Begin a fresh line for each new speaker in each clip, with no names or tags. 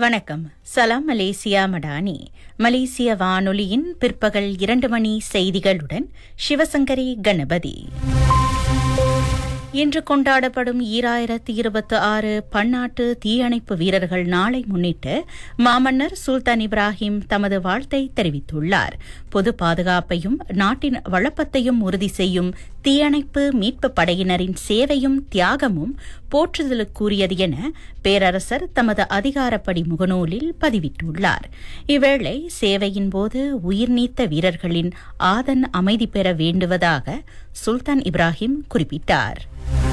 வணக்கம் சலாம் மலேசியா மடானி மலேசிய வானொலியின் பிற்பகல் இரண்டு மணி செய்திகளுடன் சிவசங்கரி கணபதி இன்று கொண்டாடப்படும் ஈராயிரத்தி இருபத்தி ஆறு பன்னாட்டு தீயணைப்பு வீரர்கள் நாளை முன்னிட்டு மாமன்னர் சுல்தான் இப்ராஹிம் தமது வாழ்த்தை தெரிவித்துள்ளார் பொது பாதுகாப்பையும் நாட்டின் வளப்பத்தையும் உறுதி செய்யும் தீயணைப்பு மீட்பு படையினரின் சேவையும் தியாகமும் போற்றுதலுக்குரியது என பேரரசர் தமது அதிகாரப்படி முகநூலில் பதிவிட்டுள்ளார் இவ்வேளை சேவையின் போது உயிர் நீத்த வீரர்களின் ஆதன் அமைதி பெற வேண்டுவதாக சுல்தான் இப்ராஹிம் குறிப்பிட்டார்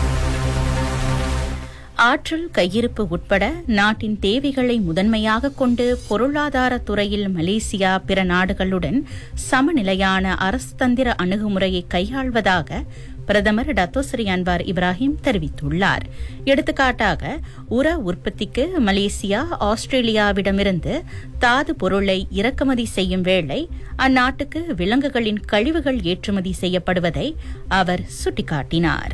ஆற்றல் கையிருப்பு உட்பட நாட்டின் தேவைகளை முதன்மையாக கொண்டு பொருளாதார துறையில் மலேசியா பிற நாடுகளுடன் சமநிலையான அரசுதந்திர அணுகுமுறையை கையாள்வதாக பிரதமர் டத்தோஸ்ரீ அன்வார் இப்ராஹிம் தெரிவித்துள்ளார் எடுத்துக்காட்டாக உர உற்பத்திக்கு மலேசியா ஆஸ்திரேலியாவிடமிருந்து தாது பொருளை இறக்குமதி செய்யும் வேளை அந்நாட்டுக்கு விலங்குகளின் கழிவுகள் ஏற்றுமதி செய்யப்படுவதை அவர் சுட்டிக்காட்டினார்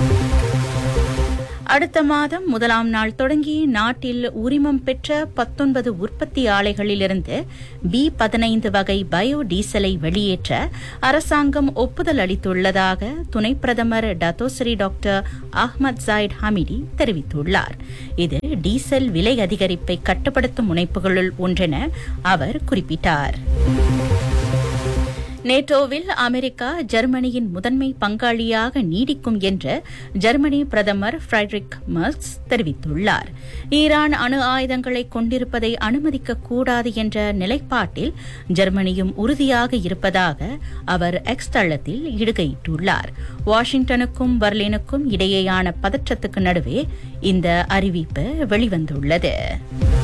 அடுத்த மாதம் முதலாம் நாள் தொடங்கி நாட்டில் உரிமம் பெற்ற பத்தொன்பது உற்பத்தி ஆலைகளிலிருந்து பி பதினைந்து வகை பயோ டீசலை வெளியேற்ற அரசாங்கம் ஒப்புதல் அளித்துள்ளதாக துணை பிரதமர் Datuk Seri doctor Ahmad Zahid Hamidi தெரிவித்துள்ளார் இது டீசல் விலை அதிகரிப்பை கட்டுப்படுத்தும் முனைப்புகளுள் ஒன்றென அவர் குறிப்பிட்டார் நேட்டோவில் அமெரிக்கா ஜெர்மனியின் முதன்மை பங்காளியாக நீடிக்கும் என்று ஜெர்மனி பிரதமர் ஃபிரெட்ரிக் மர்க்ஸ் தெரிவித்துள்ளார் ஈரான் அணு ஆயுதங்களை கொண்டிருப்பதை அனுமதிக்க கூடாது என்ற நிலைப்பாட்டில் ஜெர்மனியும் உறுதியாக இருப்பதாக அவர் எக்ஸ் தளத்தில் இடுகையிட்டுள்ளார் வாஷிங்டனுக்கும் பர்லினுக்கும் இடையேயான பதற்றத்துக்கு நடுவே இந்த அறிவிப்பு வெளிவந்துள்ளது